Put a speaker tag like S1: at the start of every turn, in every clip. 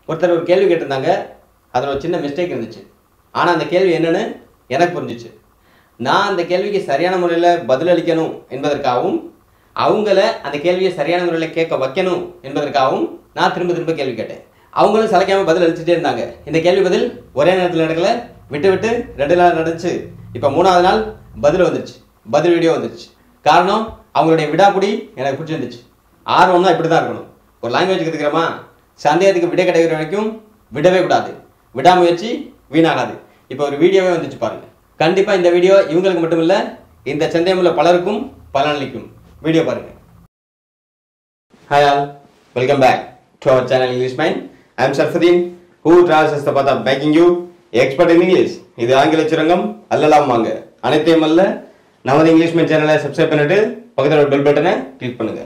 S1: ஒருத்தர் ஒரு கேள்வி கேட்டிருந்தாங்க அதில் ஒரு சின்ன மிஸ்டேக் இருந்துச்சு ஆனால் அந்த கேள்வி என்னன்னு எனக்கு புரிஞ்சிச்சு நான் அந்த கேள்விக்கு சரியான முறையில் பதிலளிக்கணும் என்பதற்காகவும் அவங்கள அந்த கேள்வியை சரியான முறையில் கேட்க வைக்கணும் என்பதற்காகவும் நான் திரும்ப திரும்ப கேள்வி கேட்டேன் அவங்களும் சளைக்காம பதில் அளிச்சுட்டே இருந்தாங்க இந்த கேள்வி பதில் ஒரே நேரத்தில் நடக்கல விட்டு விட்டு ரெண்டு நாள் நடந்துச்சு இப்போ மூணாவது நாள் பதில் வந்துருச்சு பதில் வீடியோ வந்துருச்சு காரணம் அவங்களுடைய விடாப்புடி எனக்கு பிடிச்சிருந்துச்சு ஆர்வம்னா இப்படி தான் இருக்கணும் ஒரு லாங்குவேஜ் கற்றுக்கிறோமா சந்தேகத்துக்கு விடை கிடைக்கிற வரைக்கும் விடவே கூடாது விடாமுயற்சி வீணாகாது இப்போ ஒரு வீடியோவே வந்துச்சு பாருங்க கண்டிப்பா இந்த வீடியோ இவங்களுக்கு மட்டும் இல்ல இந்த சந்தேகமுள்ள பலருக்கும் பலனளிக்கும் வீடியோ பாருங்க hi all welcome back to our channel English mind I am Sarfudeen who travels is the path of packing you expert in English இது ஆங்கில சுரங்கம் அல்லலாம் வாங்க அனைத்தையும் அல்ல நமது இங்கிலீஷ் மைண்ட் சேனலை சப்ஸ்கிரைப் பண்ணிட்டு பக்கத்தில் ஒரு பெல் பட்டனை கிளிக் பண்ணுங்க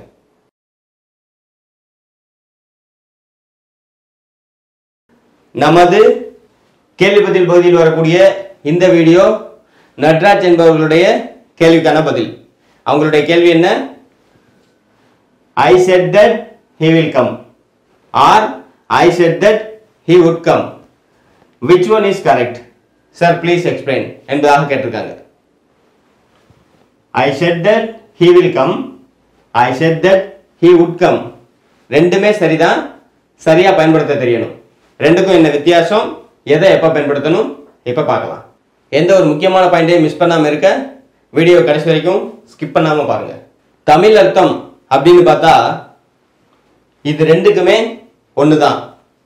S1: நமது கேள்வி பதில் பகுதியில் வரக்கூடிய இந்த வீடியோ நட்ராஜ் என்பவர்களுடைய கேள்விக்கான பதில் அவங்களுடைய கேள்வி என்ன I said that he will come or I said that he would come which one is correct sir please explain என்பதாக கேட்டிருக்காங்க I said that he will come I said that he would come ரெண்டுமே சரிதான் சரியா பயன்படுத்த தெரியணும் ரெண்டுக்கும் என்ன வித்தியாசம் எதை எப்போ பயன்படுத்தணும் இப்போ பார்க்கலாம் எந்த ஒரு முக்கியமான பாயிண்டையும் மிஸ் பண்ணாமல் இருக்க வீடியோ கடைசி வரைக்கும் ஸ்கிப் பண்ணாமல் பாருங்க தமிழ் அர்த்தம் அப்படின்னு பார்த்தா இது ரெண்டுக்குமே ஒன்று தான்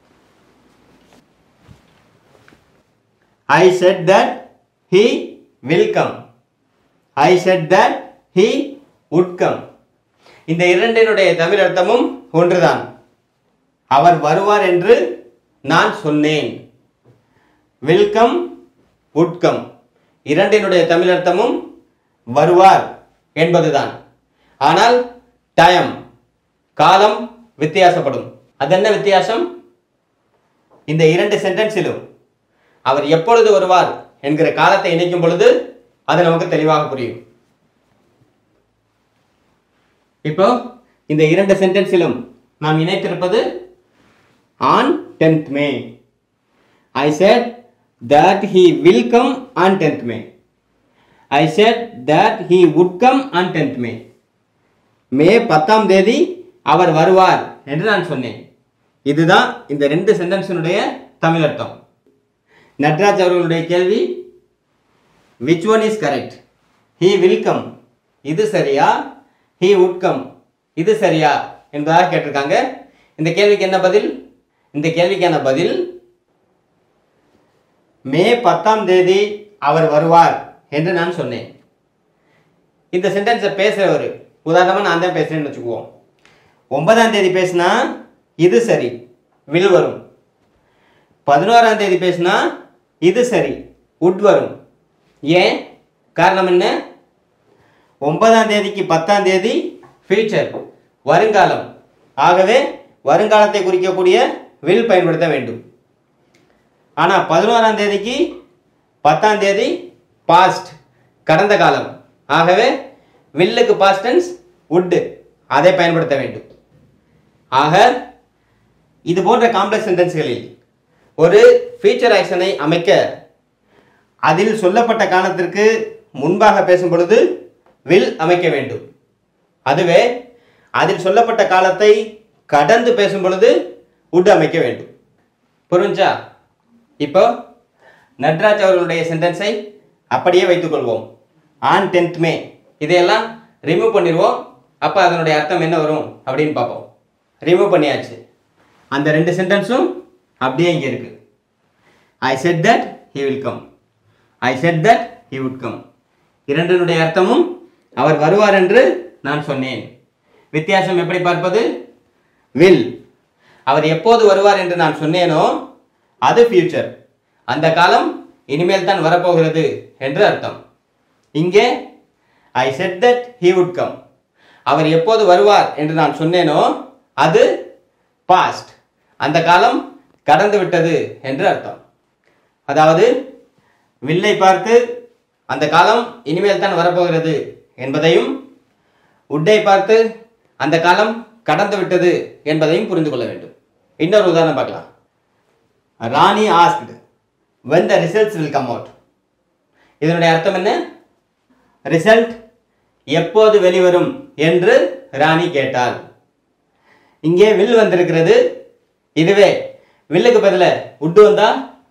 S1: I said that he will come I said that he would come இந்த இரண்டினுடைய தமிழ் அர்த்தமும் ஒன்றுதான் அவர் வருவார் என்று நான் சொன்னேன் வெல்கம் உட்கம் இரண்டினுடைய தமிழ் அர்த்தமும் வருவார் என்பதுதான் ஆனால் டைம் காலம் வித்தியாசப்படும் அது என்ன வித்தியாசம் இந்த இரண்டு சென்டென்ஸிலும் அவர் எப்பொழுது வருவார் என்கிற காலத்தை இணைக்கும் பொழுது அது நமக்கு தெளிவாக புரியும் இப்போ இந்த இரண்டு சென்டென்ஸிலும் நாம் இணைத்திருப்பது on tenth May I said that he will come on 10th May. I said that he would come on 10th May. May பத்தாம் தேதி அவர் வருவார் என்று நான் சொன்னேன் இதுதான் இந்த ரெண்டு சென்டென்ஸினுடைய தமிழ் அர்த்தம் நட்ராஜ் அவர்களுடைய கேள்வி which one is correct he will come இது சரியா ஹீ would கம் இது சரியா என்பதாக கேட்டிருக்காங்க இந்த கேள்விக்கு என்ன பதில் இந்த கேள்விக்கான பதில் மே பத்தாம் தேதி அவர் வருவார் என்று நான் சொன்னேன் இந்த சென்டென்ஸை பேசுகிறவர் உதாரணமாக நான் தான் பேசுகிறேன்னு வச்சுக்குவோம் ஒன்பதாம் தேதி பேசினா இது சரி வில் வரும் பதினோராம் தேதி பேசினா இது சரி உட் வரும் ஏன் காரணம் என்ன ஒன்பதாம் தேதிக்கு பத்தாம் தேதி ஃபியூச்சர் வருங்காலம் ஆகவே வருங்காலத்தை குறிக்கக்கூடிய வில் பயன்படுத்த வேண்டும் ஆனால் பதினோராம் தேதிக்கு பத்தாம் தேதி பாஸ்ட் கடந்த காலம் ஆகவே வில்லுக்கு பாஸ்டன்ஸ் உட்டு அதை பயன்படுத்த வேண்டும் ஆக இது போன்ற காம்ப்ளெக்ஸ் சென்டென்ஸ்களில் ஒரு ஃபீச்சர் ஆக்ஷனை அமைக்க அதில் சொல்லப்பட்ட காலத்திற்கு முன்பாக பேசும் பொழுது வில் அமைக்க வேண்டும் அதுவே அதில் சொல்லப்பட்ட காலத்தை கடந்து பேசும் பொழுது உட் அமைக்க வேண்டும் புரிஞ்சா இப்போ நட்ராஜ் அவர்களுடைய சென்டென்ஸை அப்படியே வைத்துக்கொள்வோம் ஆன் டென்த் மே இதையெல்லாம் ரிமூவ் பண்ணிடுவோம் அப்போ அதனுடைய அர்த்தம் என்ன வரும் அப்படின்னு பார்ப்போம் ரிமூவ் பண்ணியாச்சு அந்த ரெண்டு சென்டென்ஸும் அப்படியே இங்கே இருக்கு I said that he will come I said that he would come இரண்டினுடைய அர்த்தமும் அவர் வருவார் என்று நான் சொன்னேன் வித்தியாசம் எப்படி பார்ப்பது வில் அவர் எப்போது வருவார் என்று நான் சொன்னேனோ அது ஃபியூச்சர் அந்த காலம் இனிமேல் தான் வரப்போகிறது என்று அர்த்தம் இங்கே I said that he would come அவர் எப்போது வருவார் என்று நான் சொன்னேனோ அது பாஸ்ட் அந்த காலம் கடந்து விட்டது என்று அர்த்தம் அதாவது வில்லை பார்த்து அந்த காலம் இனிமேல் தான் வரப்போகிறது என்பதையும் உட்டை பார்த்து அந்த காலம் கடந்து விட்டது என்பதையும் புரிந்து கொள்ள வேண்டும் இன்னொரு உதாரணம் பார்க்கலாம் Rani asked when the results will come out இதனுடைய அர்த்தம் என்ன ரிசல்ட் எப்போது வெளிவரும் என்று ராணி கேட்டாள் இங்கே வில் வந்திருக்கிறது இதுவே வில்லுக்கு பதில உட்டு வந்தா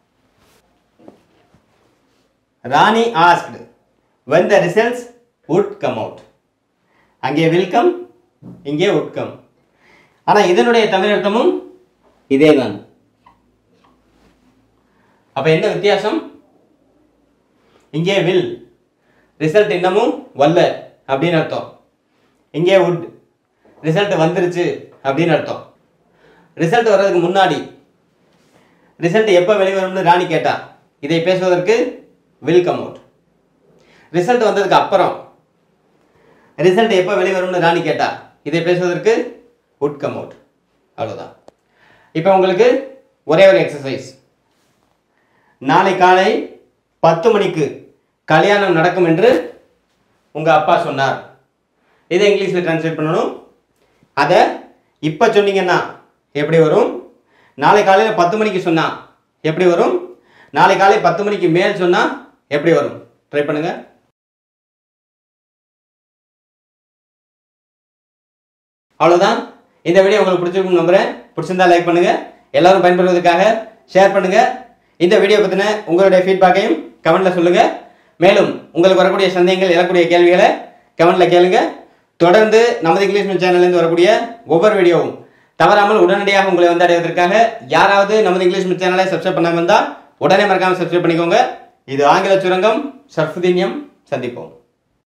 S1: Rani asked when the results would come out அங்கே will come இங்கே would come ஆனால் இதனுடைய தமிழ் அர்த்தமும் இதே தான் அப்போ என்ன வித்தியாசம் இங்கே வில் ரிசல்ட் இன்னமும் வரல அப்படின்னு அர்த்தம் இங்கே would ரிசல்ட் வந்துருச்சு அப்படின்னு அர்த்தம் ரிசல்ட் வர்றதுக்கு முன்னாடி ரிசல்ட் எப்போ வெளிவரும்னு ராணி கேட்டா இதை பேசுவதற்கு வில் கம் அவுட் ரிசல்ட் வந்ததுக்கு அப்புறம் ரிசல்ட் எப்போ வெளிவரும்னு ராணி கேட்டா இதை பேசுவதற்கு உட் கம் அவுட் அவ்வளோதான் இப்போ உங்களுக்கு ஒரே ஒரு எக்ஸசைஸ் நாளை காலை பத்து மணிக்கு கல்யாணம் நடக்கும் என்று உங்கள் அப்பா சொன்னார் இதை இங்கிலீஷில் ட்ரான்ஸ்லேட் பண்ணணும் அதை இப்போ சொன்னீங்கன்னா எப்படி வரும் நாளை காலையில் பத்து மணிக்கு சொன்னா எப்படி வரும் நாளை காலை பத்து மணிக்கு மேல் சொன்னா எப்படி வரும் ட்ரை பண்ணுங்க அவ்வளோதான் இந்த வீடியோ உங்களுக்கு பிடிச்சிருக்கும் நம்புறேன் பிடிச்சிருந்தா லைக் பண்ணுங்க எல்லாரும் பயன்படுவதற்காக ஷேர் பண்ணுங்க இந்த வீடியோ பற்றின உங்களுடைய ஃபீட்பேக்கையும் கமெண்ட்ல சொல்லுங்க மேலும் உங்களுக்கு வரக்கூடிய சந்தேகங்கள் எழக்கூடிய கேள்விகளை கமெண்ட்ல கேளுங்க தொடர்ந்து நமது இங்கிலீஷ் மீடியம் சேனல்லேருந்து வரக்கூடிய ஒவ்வொரு வீடியோவும் தவறாமல் உடனடியாக உங்களை வந்து அடைவதற்காக யாராவது நமது இங்கிலீஷ் மீடியம் சேனலை சப்ஸ்கிரைப் பண்ணாமல் இருந்தால் உடனே மறக்காமல் சப்ஸ்கிரைப் பண்ணிக்கோங்க இது ஆங்கில சுரங்கம் சர்ஃபுதீன்யம் சந்திப்போம்